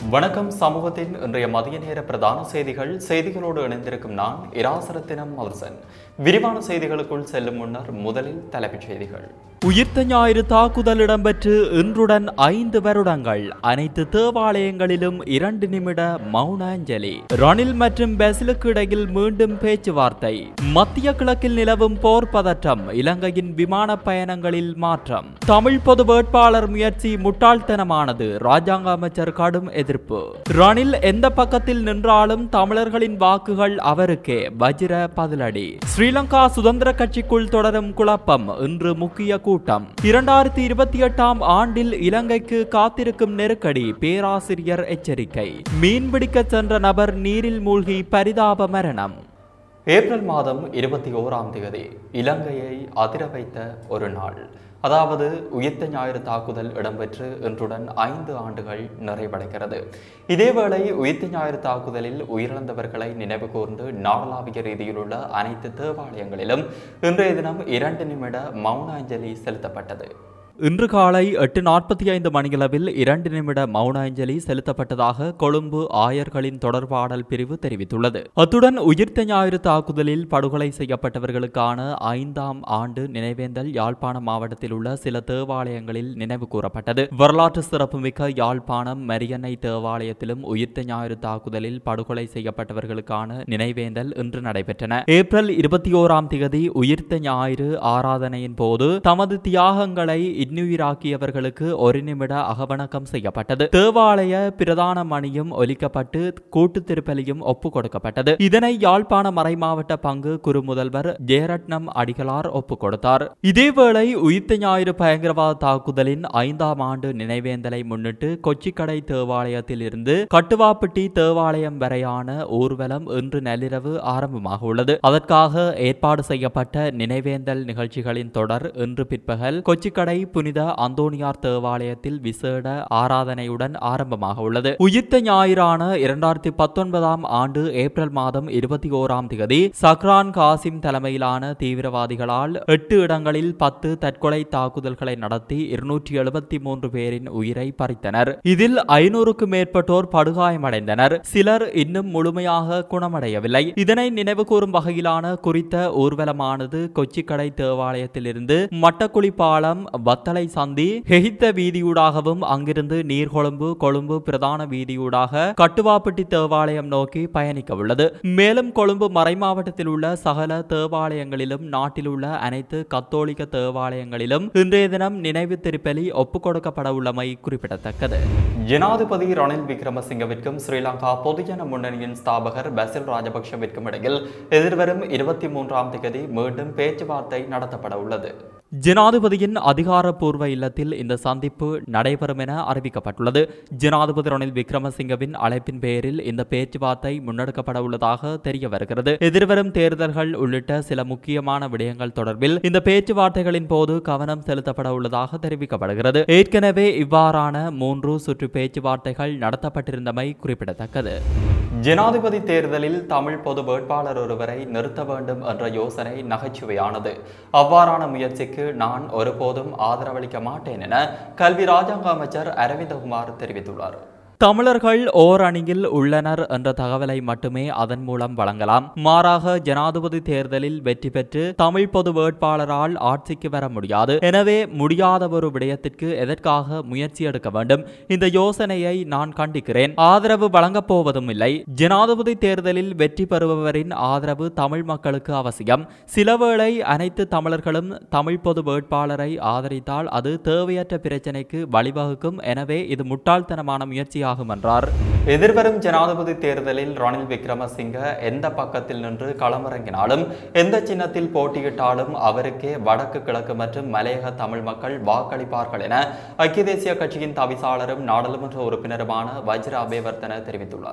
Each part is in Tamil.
வணக்கம் சமூகத்தின் இன்றைய மதிய நேர பிரதான செய்திகள் செய்திகளோடு இணைந்திருக்கும் நான் இராசரத்தினம் மல்சன் விரிவான செய்திகளுக்குள் செல்லும் முன்னர் முதலில் தலைப்புச் செய்திகள் உயிர்த்த ஞாயிறு தாக்குதல் இடம்பெற்று இன்றுடன் ஐந்து வருடங்கள் அனைத்து தேவாலயங்களிலும் இரண்டு நிமிட மௌன அஞ்சலி ரணில் மற்றும் பெசிலுக்கு இடையில் மீண்டும் பேச்சுவார்த்தை மத்திய கிழக்கில் நிலவும் போர் பதற்றம் இலங்கையின் விமான பயணங்களில் மாற்றம் தமிழ் பொது வேட்பாளர் முயற்சி முட்டாள்தனமானது ராஜாங்க அமைச்சர் கடும் எதிர்ப்பு ரணில் எந்த பக்கத்தில் நின்றாலும் தமிழர்களின் வாக்குகள் அவருக்கே வஜ்ர பதிலடி ஸ்ரீலங்கா சுதந்திர கட்சிக்குள் தொடரும் குழப்பம் இன்று முக்கிய கூட்டம் இரண்டாயிரத்தி இருபத்தி எட்டாம் ஆண்டில் இலங்கைக்கு காத்திருக்கும் நெருக்கடி பேராசிரியர் எச்சரிக்கை மீன்பிடிக்க சென்ற நபர் நீரில் மூழ்கி பரிதாப மரணம் ஏப்ரல் மாதம் இருபத்தி ஓராம் தேதி இலங்கையை அதிர வைத்த ஒரு நாள் அதாவது உயிர்த்த ஞாயிறு தாக்குதல் இடம்பெற்று இன்றுடன் ஐந்து ஆண்டுகள் நிறைவடைகிறது இதேவேளை உயிர்த்த ஞாயிறு தாக்குதலில் உயிரிழந்தவர்களை நினைவு கூர்ந்து நாடளாவிய ரீதியில் உள்ள அனைத்து தேவாலயங்களிலும் இன்றைய தினம் இரண்டு நிமிட மௌன அஞ்சலி செலுத்தப்பட்டது இன்று காலை எட்டு நாற்பத்தி ஐந்து மணியளவில் இரண்டு நிமிட மௌன அஞ்சலி செலுத்தப்பட்டதாக கொழும்பு ஆயர்களின் தொடர்பாடல் பிரிவு தெரிவித்துள்ளது அத்துடன் உயிர்த்த ஞாயிறு தாக்குதலில் படுகொலை செய்யப்பட்டவர்களுக்கான ஐந்தாம் ஆண்டு நினைவேந்தல் யாழ்ப்பாணம் மாவட்டத்தில் உள்ள சில தேவாலயங்களில் நினைவு கூறப்பட்டது வரலாற்று சிறப்புமிக்க யாழ்ப்பாணம் மரியன்னை தேவாலயத்திலும் உயிர்த்த ஞாயிறு தாக்குதலில் படுகொலை செய்யப்பட்டவர்களுக்கான நினைவேந்தல் இன்று நடைபெற்றன ஏப்ரல் இருபத்தி ஓராம் தேதி உயிர்த்த ஞாயிறு ஆராதனையின் போது தமது தியாகங்களை இன்னுயிராக்கியவர்களுக்கு ஒரு நிமிட அகவணக்கம் செய்யப்பட்டது தேவாலய பிரதான மணியும் ஒலிக்கப்பட்டு கூட்டு திருப்பலியும் ஒப்புக் கொடுக்கப்பட்டது இதனை யாழ்ப்பாண மறைமாவட்ட பங்கு குரு முதல்வர் ஜெயரட்னம் அடிகளார் ஒப்புக் கொடுத்தார் இதேவேளை உயிர்த்த ஞாயிறு பயங்கரவாத தாக்குதலின் ஐந்தாம் ஆண்டு நினைவேந்தலை முன்னிட்டு கொச்சிக்கடை தேவாலயத்தில் இருந்து கட்டுவாப்பட்டி தேவாலயம் வரையான ஊர்வலம் இன்று நள்ளிரவு ஆரம்பமாக உள்ளது அதற்காக ஏற்பாடு செய்யப்பட்ட நினைவேந்தல் நிகழ்ச்சிகளின் தொடர் இன்று பிற்பகல் கொச்சிக்கடை புனித அந்தோனியார் தேவாலயத்தில் விசேட ஆராதனையுடன் ஆரம்பமாக உள்ளது உயிர்த்த ஞாயிறான இரண்டாயிரத்தி பத்தொன்பதாம் ஆண்டு ஏப்ரல் மாதம் இருபத்தி ஓராம் தேதி சக்ரான் காசிம் தலைமையிலான தீவிரவாதிகளால் எட்டு இடங்களில் பத்து தற்கொலை தாக்குதல்களை நடத்தி இருநூற்றி எழுபத்தி மூன்று பேரின் உயிரை பறித்தனர் இதில் ஐநூறுக்கும் மேற்பட்டோர் படுகாயமடைந்தனர் சிலர் இன்னும் முழுமையாக குணமடையவில்லை இதனை நினைவு கூறும் வகையிலான குறித்த ஊர்வலமானது கொச்சிக்கடை தேவாலயத்திலிருந்து மட்டக்குழி பாலம் வத்தலை சந்தி ஹெகித்த வீதியூடாகவும் அங்கிருந்து நீர்கொழும்பு கொழும்பு பிரதான வீதியூடாக கட்டுவாப்பட்டி தேவாலயம் நோக்கி பயணிக்க உள்ளது மேலும் கொழும்பு மறைமாவட்டத்தில் உள்ள சகல தேவாலயங்களிலும் நாட்டில் உள்ள அனைத்து கத்தோலிக்க தேவாலயங்களிலும் இன்றைய தினம் நினைவு திருப்பலி ஒப்புக் கொடுக்கப்பட உள்ளமை குறிப்பிடத்தக்கது ஜனாதிபதி ரணில் விக்ரமசிங்கவிற்கும் ஸ்ரீலங்கா பொதுஜன முன்னணியின் ஸ்தாபகர் பசில் ராஜபக்ஷவிற்கும் இடையில் எதிர்வரும் இருபத்தி மூன்றாம் தேதி மீண்டும் பேச்சுவார்த்தை நடத்தப்பட உள்ளது ஜனாதிபதியின் அதிகாரப்பூர்வ இல்லத்தில் இந்த சந்திப்பு நடைபெறும் என அறிவிக்கப்பட்டுள்ளது ஜனாதிபதி ரணில் விக்ரமசிங்கவின் அழைப்பின் பேரில் இந்த பேச்சுவார்த்தை முன்னெடுக்கப்பட உள்ளதாக தெரிய வருகிறது எதிர்வரும் தேர்தல்கள் உள்ளிட்ட சில முக்கியமான விடயங்கள் தொடர்பில் இந்த பேச்சுவார்த்தைகளின் போது கவனம் செலுத்தப்பட உள்ளதாக தெரிவிக்கப்படுகிறது ஏற்கனவே இவ்வாறான மூன்று சுற்று பேச்சுவார்த்தைகள் நடத்தப்பட்டிருந்தமை குறிப்பிடத்தக்கது ஜனாதிபதி தேர்தலில் தமிழ் பொது வேட்பாளர் ஒருவரை நிறுத்த வேண்டும் என்ற யோசனை நகைச்சுவையானது அவ்வாறான முயற்சிக்கு நான் ஒருபோதும் ஆதரவளிக்க மாட்டேன் என கல்வி ராஜாங்க அமைச்சர் அரவிந்தகுமார் தெரிவித்துள்ளார் தமிழர்கள் ஓர் அணியில் உள்ளனர் என்ற தகவலை மட்டுமே அதன் மூலம் வழங்கலாம் மாறாக ஜனாதிபதி தேர்தலில் வெற்றி பெற்று தமிழ் பொது வேட்பாளரால் ஆட்சிக்கு வர முடியாது எனவே முடியாத ஒரு விடயத்திற்கு எதற்காக முயற்சி எடுக்க வேண்டும் இந்த யோசனையை நான் கண்டிக்கிறேன் ஆதரவு வழங்கப் போவதும் இல்லை ஜனாதிபதி தேர்தலில் வெற்றி பெறுபவரின் ஆதரவு தமிழ் மக்களுக்கு அவசியம் சிலவேளை அனைத்து தமிழர்களும் தமிழ் பொது வேட்பாளரை ஆதரித்தால் அது தேவையற்ற பிரச்சனைக்கு வழிவகுக்கும் எனவே இது முட்டாள்தனமான முயற்சி ஆகும் என்றார் எதிர்வரும் ஜனாதிபதி தேர்தலில் ரணில் விக்ரமசிங்க எந்த பக்கத்தில் நின்று களமிறங்கினாலும் எந்த சின்னத்தில் போட்டியிட்டாலும் அவருக்கே வடக்கு கிழக்கு மற்றும் மலையக தமிழ் மக்கள் வாக்களிப்பார்கள் என ஐக்கிய தேசிய கட்சியின் தவிசாளரும் நாடாளுமன்ற உறுப்பினருமான வஜ்ர அபேவர்த்தன தெரிவித்துள்ளார்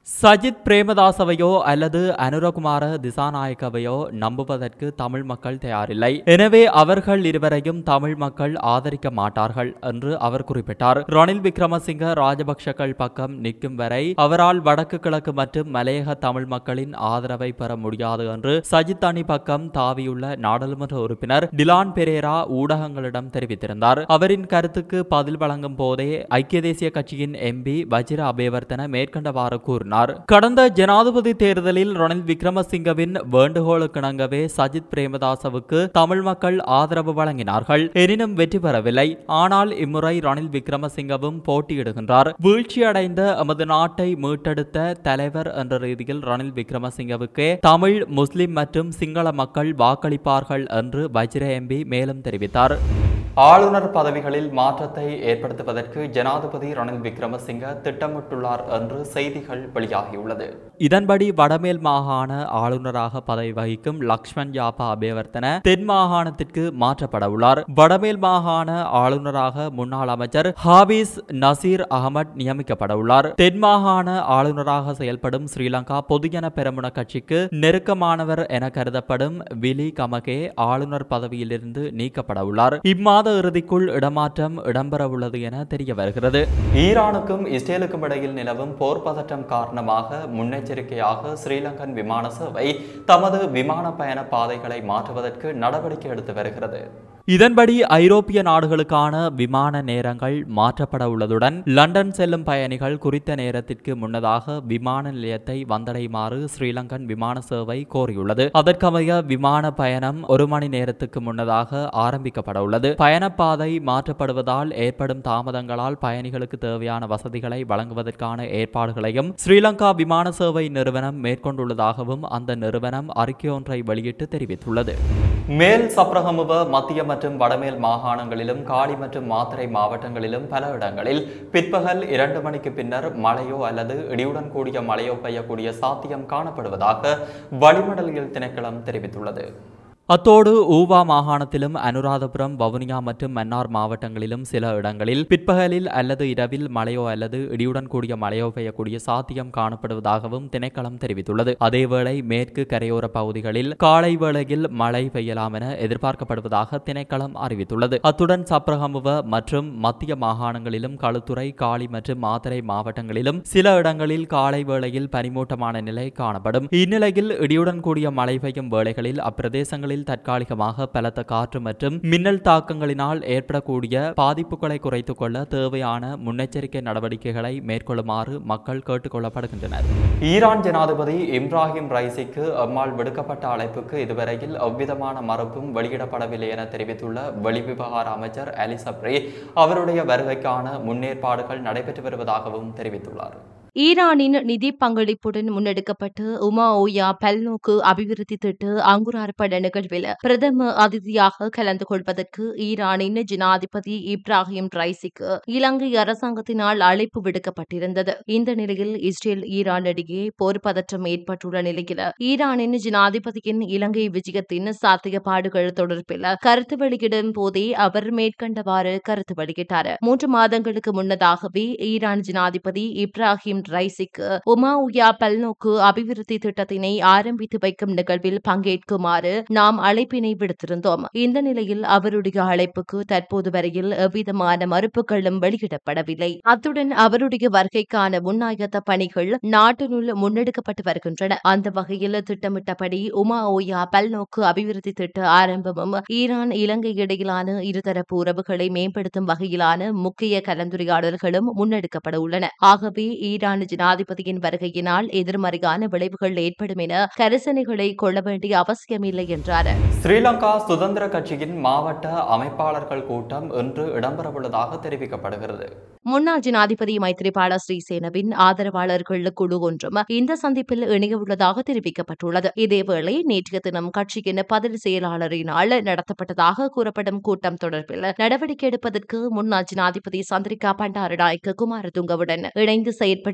சஜித் பிரேமதாசவையோ அல்லது அனுரகுமார திசாநாயக்கவையோ நம்புவதற்கு தமிழ் மக்கள் தயாரில்லை எனவே அவர்கள் இருவரையும் தமிழ் மக்கள் ஆதரிக்க மாட்டார்கள் என்று அவர் குறிப்பிட்டார் ரணில் விக்ரமசிங்க ராஜபக்ஷக்கள் பக்கம் நிற்கும் வரை அவரால் வடக்கு கிழக்கு மற்றும் மலையக தமிழ் மக்களின் ஆதரவை பெற முடியாது என்று சஜித் அணி பக்கம் தாவியுள்ள நாடாளுமன்ற உறுப்பினர் டிலான் பெரேரா ஊடகங்களிடம் தெரிவித்திருந்தார் அவரின் கருத்துக்கு பதில் வழங்கும் போதே ஐக்கிய தேசிய கட்சியின் எம்பி வஜிர அபேவர்த்தன மேற்கண்டவாறு கூறினார் கடந்த ஜனாதிபதி தேர்தலில் ரணில் விக்ரமசிங்கவின் வேண்டுகோளுக்கிணங்கவே சஜித் பிரேமதாசவுக்கு தமிழ் மக்கள் ஆதரவு வழங்கினார்கள் எனினும் வெற்றி பெறவில்லை ஆனால் இம்முறை ரணில் விக்ரமசிங்கவும் போட்டியிடுகின்றார் வீழ்ச்சியடைந்த எமது நாட்டை மீட்டெடுத்த தலைவர் என்ற ரீதியில் ரணில் விக்ரமசிங்கவுக்கே தமிழ் முஸ்லிம் மற்றும் சிங்கள மக்கள் வாக்களிப்பார்கள் என்று வஜிர எம்பி மேலும் தெரிவித்தார் ஆளுநர் பதவிகளில் மாற்றத்தை ஏற்படுத்துவதற்கு ஜனாதிபதி ரணில் விக்ரமசிங்க திட்டமிட்டுள்ளார் என்று செய்திகள் வெளியாகியுள்ளது இதன்படி வடமேல் மாகாண ஆளுநராக பதவி வகிக்கும் லக்ஷ்மண் யாப்பா அபேவர்த்தன தென் மாகாணத்திற்கு மாற்றப்பட உள்ளார் வடமேல் மாகாண ஆளுநராக முன்னாள் அமைச்சர் ஹாபிஸ் நசீர் அகமட் நியமிக்கப்பட உள்ளார் தென் மாகாண ஆளுநராக செயல்படும் ஸ்ரீலங்கா பொதுஜன பெரமுன கட்சிக்கு நெருக்கமானவர் என கருதப்படும் விலி கமகே ஆளுநர் பதவியிலிருந்து நீக்கப்பட உள்ளார் இம்மாத இறுதிக்குள் இடமாற்றம் இடம்பெறவுள்ளது என தெரிய வருகிறது ஈரானுக்கும் இஸ்ரேலுக்கும் இடையில் நிலவும் போர் பதற்றம் காரணமாக முன்னெச்சரிக்கையாக ஸ்ரீலங்கன் விமான சேவை தமது விமான பயண பாதைகளை மாற்றுவதற்கு நடவடிக்கை எடுத்து வருகிறது இதன்படி ஐரோப்பிய நாடுகளுக்கான விமான நேரங்கள் மாற்றப்பட உள்ளதுடன் லண்டன் செல்லும் பயணிகள் குறித்த நேரத்திற்கு முன்னதாக விமான நிலையத்தை வந்தடையுமாறு ஸ்ரீலங்கன் விமான சேவை கோரியுள்ளது அதற்கமைய விமான பயணம் ஒரு மணி நேரத்துக்கு முன்னதாக ஆரம்பிக்கப்பட உள்ளது பயணப்பாதை மாற்றப்படுவதால் ஏற்படும் தாமதங்களால் பயணிகளுக்கு தேவையான வசதிகளை வழங்குவதற்கான ஏற்பாடுகளையும் ஸ்ரீலங்கா விமான சேவை நிறுவனம் மேற்கொண்டுள்ளதாகவும் அந்த நிறுவனம் அறிக்கையொன்றை வெளியிட்டு தெரிவித்துள்ளது மேல் சப்ரகமுவ மத்திய மற்றும் வடமேல் மாகாணங்களிலும் காலி மற்றும் மாத்தறை மாவட்டங்களிலும் பல இடங்களில் பிற்பகல் இரண்டு மணிக்கு பின்னர் மழையோ அல்லது இடியுடன் கூடிய மழையோ பெய்யக்கூடிய சாத்தியம் காணப்படுவதாக வளிமண்டலியல் திணைக்களம் தெரிவித்துள்ளது அத்தோடு ஊவா மாகாணத்திலும் அனுராதபுரம் வவுனியா மற்றும் மன்னார் மாவட்டங்களிலும் சில இடங்களில் பிற்பகலில் அல்லது இரவில் மழையோ அல்லது இடியுடன் கூடிய மழையோ பெய்யக்கூடிய சாத்தியம் காணப்படுவதாகவும் திணைக்களம் தெரிவித்துள்ளது அதேவேளை மேற்கு கரையோர பகுதிகளில் காலை வேளையில் மழை பெய்யலாம் என எதிர்பார்க்கப்படுவதாக திணைக்களம் அறிவித்துள்ளது அத்துடன் சப்ரகமுவ மற்றும் மத்திய மாகாணங்களிலும் களுத்துறை காலி மற்றும் மாத்தறை மாவட்டங்களிலும் சில இடங்களில் காலை வேளையில் பனிமூட்டமான நிலை காணப்படும் இந்நிலையில் இடியுடன் கூடிய மழை பெய்யும் வேளைகளில் அப்பிரதேசங்களில் பகுதிகளில் தற்காலிகமாக பலத்த காற்று மற்றும் மின்னல் தாக்கங்களினால் ஏற்படக்கூடிய பாதிப்புகளை குறைத்துக் கொள்ள தேவையான முன்னெச்சரிக்கை நடவடிக்கைகளை மேற்கொள்ளுமாறு மக்கள் கேட்டுக் கொள்ளப்படுகின்றனர் ஈரான் ஜனாதிபதி இப்ராஹிம் ரைசிக்கு அம்மாள் விடுக்கப்பட்ட அழைப்புக்கு இதுவரையில் எவ்விதமான மறுப்பும் வெளியிடப்படவில்லை என தெரிவித்துள்ள வெளிவிவகார அமைச்சர் அலி சப்ரி அவருடைய வருகைக்கான முன்னேற்பாடுகள் நடைபெற்று வருவதாகவும் தெரிவித்துள்ளார் ஈரானின் நிதி பங்களிப்புடன் முன்னெடுக்கப்பட்டு உமா ஓயா பல்நோக்கு அபிவிருத்தி திட்ட அங்குரார்ப்பண நிகழ்வில் பிரதம அதிதியாக கலந்து கொள்வதற்கு ஈரானின் ஜனாதிபதி இப்ராஹிம் ரைசிக்கு இலங்கை அரசாங்கத்தினால் அழைப்பு விடுக்கப்பட்டிருந்தது இந்த நிலையில் இஸ்ரேல் ஈரான் இடையே போர் பதற்றம் ஏற்பட்டுள்ள நிலையில் ஈரானின் ஜனாதிபதியின் இலங்கை விஜயத்தின் சாத்தியப்பாடுகள் தொடர்பில் கருத்து வெளியிடும் போதே அவர் மேற்கண்டவாறு கருத்து வெளியிட்டார் மூன்று மாதங்களுக்கு முன்னதாகவே ஈரான் ஜனாதிபதி இப்ராஹிம் ரைசிக்கு உமா உயா பல்நோக்கு அபிவிருத்தி திட்டத்தினை ஆரம்பித்து வைக்கும் நிகழ்வில் பங்கேற்குமாறு நாம் அழைப்பினை விடுத்திருந்தோம் இந்த நிலையில் அவருடைய அழைப்புக்கு தற்போது வரையில் எவ்விதமான மறுப்புகளும் வெளியிடப்படவில்லை அத்துடன் அவருடைய வருகைக்கான முன்னாயத்த பணிகள் நாட்டினுள் முன்னெடுக்கப்பட்டு வருகின்றன அந்த வகையில் திட்டமிட்டபடி உமா ஓயா பல்நோக்கு அபிவிருத்தி திட்ட ஆரம்பமும் ஈரான் இலங்கை இடையிலான இருதரப்பு உறவுகளை மேம்படுத்தும் வகையிலான முக்கிய கலந்துரையாடல்களும் முன்னெடுக்கப்பட உள்ளன ஆகவே ஈரான் ஜனாதிபதியின் வருகையினால் எதிர்மறையான விளைவுகள் ஏற்படும் என கரிசனைகளை கொள்ள வேண்டிய அவசியமில்லை என்றார் ஸ்ரீலங்கா சுதந்திர கட்சியின் மாவட்ட அமைப்பாளர்கள் கூட்டம் இன்று இடம்பெறவுள்ளதாக தெரிவிக்கப்படுகிறது முன்னாள் ஜனாதிபதி மைத்ரிபால ஸ்ரீசேனவின் ஆதரவாளர்கள் குழு ஒன்றும் இந்த சந்திப்பில் இணையவுள்ளதாக தெரிவிக்கப்பட்டுள்ளது இதேவேளை நேற்றைய தினம் கட்சியின் பதில் செயலாளரினால் நடத்தப்பட்டதாக கூறப்படும் கூட்டம் தொடர்பில் நடவடிக்கை எடுப்பதற்கு முன்னாள் ஜனாதிபதி சந்திரிகா பண்டாரநாயக்க குமாரதுங்கவுடன் இணைந்து செயற்படும்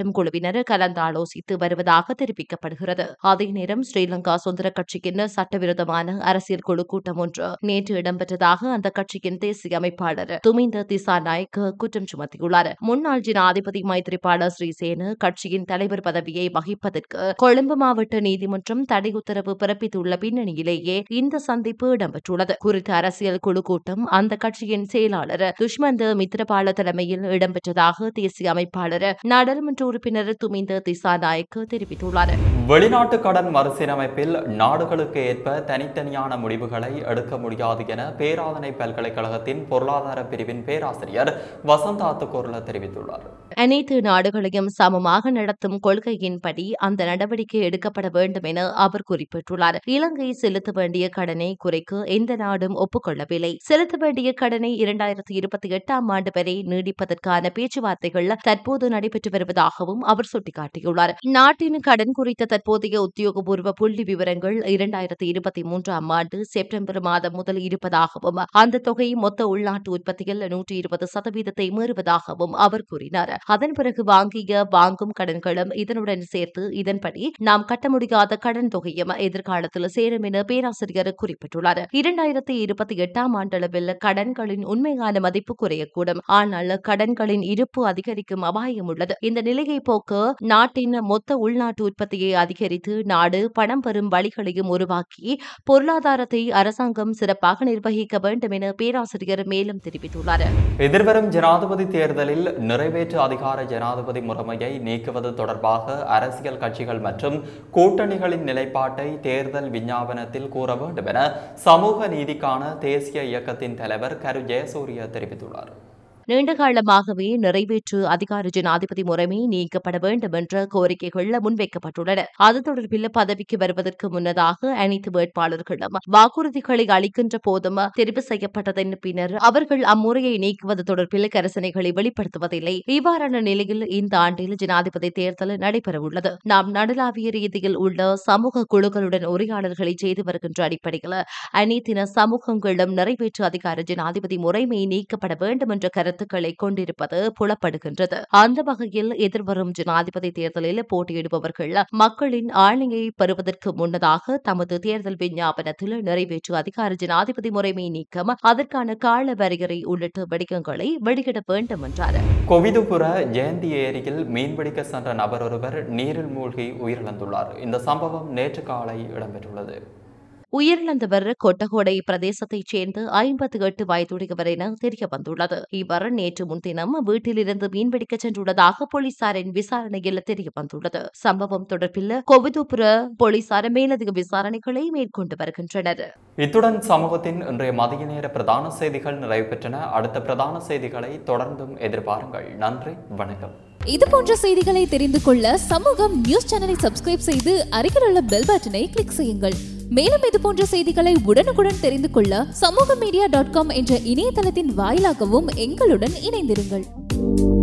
நடத்தும் குழுவினர் கலந்தாலோசித்து வருவதாக தெரிவிக்கப்படுகிறது அதே நேரம் ஸ்ரீலங்கா சுதந்திர கட்சியின் சட்டவிரோதமான அரசியல் குழு கூட்டம் ஒன்று நேற்று இடம்பெற்றதாக அந்த கட்சியின் தேசிய அமைப்பாளர் துமிந்த திசாநாயக் குற்றம் சுமத்தியுள்ளார் முன்னாள் ஜனாதிபதி மைத்ரிபால ஸ்ரீசேன கட்சியின் தலைவர் பதவியை வகிப்பதற்கு கொழும்பு மாவட்ட நீதிமன்றம் தடை உத்தரவு பிறப்பித்துள்ள பின்னணியிலேயே இந்த சந்திப்பு இடம்பெற்றுள்ளது குறித்த அரசியல் குழு கூட்டம் அந்த கட்சியின் செயலாளர் துஷ்மந்த மித்ரபால தலைமையில் இடம்பெற்றதாக தேசிய அமைப்பாளர் நாடாளுமன்ற உறுப்பினர் துமிந்த திசாநாயக் தெரிவித்துள்ளார் வெளிநாட்டு கடன் மறுசீரமைப்பில் நாடுகளுக்கு ஏற்ப தனித்தனியான முடிவுகளை எடுக்க முடியாது என பேராதனை பல்கலைக்கழகத்தின் பொருளாதார பிரிவின் பேராசிரியர் வசந்த ஆத்துக்கோர்ல தெரிவித்துள்ளார் அனைத்து நாடுகளையும் சமமாக நடத்தும் கொள்கையின்படி அந்த நடவடிக்கை எடுக்கப்பட வேண்டும் என அவர் குறிப்பிட்டுள்ளார் இலங்கை செலுத்த வேண்டிய கடனை குறைக்க எந்த நாடும் ஒப்புக்கொள்ளவில்லை செலுத்த வேண்டிய கடனை இரண்டாயிரத்தி இருபத்தி எட்டாம் ஆண்டு வரை நீடிப்பதற்கான பேச்சுவார்த்தைகள் தற்போது நடைபெற்று வருவதாகவும் அவர் சுட்டிக்காட்டியுள்ளார் நாட்டின் கடன் குறித்த தற்போதைய உத்தியோகபூர்வ புள்ளி விவரங்கள் இரண்டாயிரத்தி இருபத்தி மூன்றாம் ஆண்டு செப்டம்பர் மாதம் முதல் இருப்பதாகவும் அந்த தொகை மொத்த உள்நாட்டு உற்பத்தியில் நூற்றி இருபது சதவீதத்தை மீறுவதாகவும் அவர் கூறினார் அதன் பிறகு வாங்கிய வாங்கும் கடன்களும் இதனுடன் சேர்த்து இதன்படி நாம் கட்ட முடியாத கடன் தொகையும் எதிர்காலத்தில் சேரும் என பேராசிரியர் குறிப்பிட்டுள்ளார் இரண்டாயிரத்தி இருபத்தி எட்டாம் ஆண்டளவில் கடன்களின் உண்மையான மதிப்பு குறையக்கூடும் ஆனால் கடன்களின் இருப்பு அதிகரிக்கும் அபாயம் உள்ளது இந்த நிலையை போக்க நாட்டின் மொத்த உள்நாட்டு உற்பத்தியை அதிகரித்து நாடு பணம் பெறும் வழிகளையும் உருவாக்கி பொருளாதாரத்தை அரசாங்கம் சிறப்பாக நிர்வகிக்க வேண்டும் என பேராசிரியர் மேலும் தெரிவித்துள்ளார் எதிர்வரும் ஜனாதிபதி தேர்தலில் நிறைவேற்று அதிகார ஜனாதிபதி முறைமையை நீக்குவது தொடர்பாக அரசியல் கட்சிகள் மற்றும் கூட்டணிகளின் நிலைப்பாட்டை தேர்தல் விஞ்ஞாபனத்தில் கூற வேண்டும் என சமூக நீதிக்கான தேசிய இயக்கத்தின் தலைவர் கரு ஜெயசூரிய தெரிவித்துள்ளார் நீண்டகாலமாகவே நிறைவேற்று அதிகார ஜனாதிபதி முறைமை நீக்கப்பட வேண்டும் என்ற கோரிக்கைகள் முன்வைக்கப்பட்டுள்ளன அது தொடர்பில் பதவிக்கு வருவதற்கு முன்னதாக அனைத்து வேட்பாளர்களும் வாக்குறுதிகளை அளிக்கின்ற போதும் தெரிவு செய்யப்பட்டதன் பின்னர் அவர்கள் அம்முறையை நீக்குவது தொடர்பில் கரசனைகளை வெளிப்படுத்துவதில்லை இவ்வாறான நிலையில் இந்த ஆண்டில் ஜனாதிபதி தேர்தல் நடைபெறவுள்ளது நாம் நடுலாவிய ரீதியில் உள்ள சமூக குழுக்களுடன் உரையாடல்களை செய்து வருகின்ற அடிப்படையில் அனைத்தின சமூகங்களும் நிறைவேற்று அதிகார ஜனாதிபதி முறைமை நீக்கப்பட வேண்டும் என்ற கருத்துக்களை கொண்டிருப்பது புலப்படுகின்றது அந்த வகையில் எதிர்வரும் ஜனாதிபதி தேர்தலில் போட்டியிடுபவர்கள் மக்களின் ஆணையை பெறுவதற்கு முன்னதாக தமது தேர்தல் விஞ்ஞாபனத்தில் நிறைவேற்று அதிகார ஜனாதிபதி முறைமை நீக்கம் அதற்கான கால வரையறை உள்ளிட்ட விடயங்களை வெளியிட வேண்டும் என்றார் கொவிதுபுர ஜெயந்தி ஏரியில் மீன்பிடிக்க சென்ற நபர் ஒருவர் நீரில் மூழ்கி உயிரிழந்துள்ளார் இந்த சம்பவம் நேற்று காலை இடம்பெற்றுள்ளது உயிரிழந்தவர் கொட்டகோடை பிரதேசத்தைச் சேர்ந்த ஐம்பத்தி எட்டு வயதுடையவர் என தெரிய வந்துள்ளது இவர் நேற்று முன்தினம் வீட்டிலிருந்து மீன்பிடிக்க சென்றுள்ளதாக போலீசாரின் விசாரணையில் தெரிய வந்துள்ளது சம்பவம் தொடர்பில் கொவிதுபுர போலீசார் மேலதிக விசாரணைகளை மேற்கொண்டு வருகின்றனர் இத்துடன் சமூகத்தின் இன்றைய மதிய நேர பிரதான செய்திகள் நிறைவு பெற்றன அடுத்த பிரதான செய்திகளை தொடர்ந்தும் எதிர்பாருங்கள் நன்றி வணக்கம் இது போன்ற செய்திகளை தெரிந்து கொள்ள சமூகம் நியூஸ் சேனலை சப்ஸ்கிரைப் செய்து அருகில் உள்ள பெல் பட்டனை கிளிக் செய்யுங்கள் மேலும் இது போன்ற செய்திகளை உடனுக்குடன் தெரிந்து கொள்ள சமூக மீடியா டாட் காம் என்ற இணையதளத்தின் வாயிலாகவும் எங்களுடன் இணைந்திருங்கள்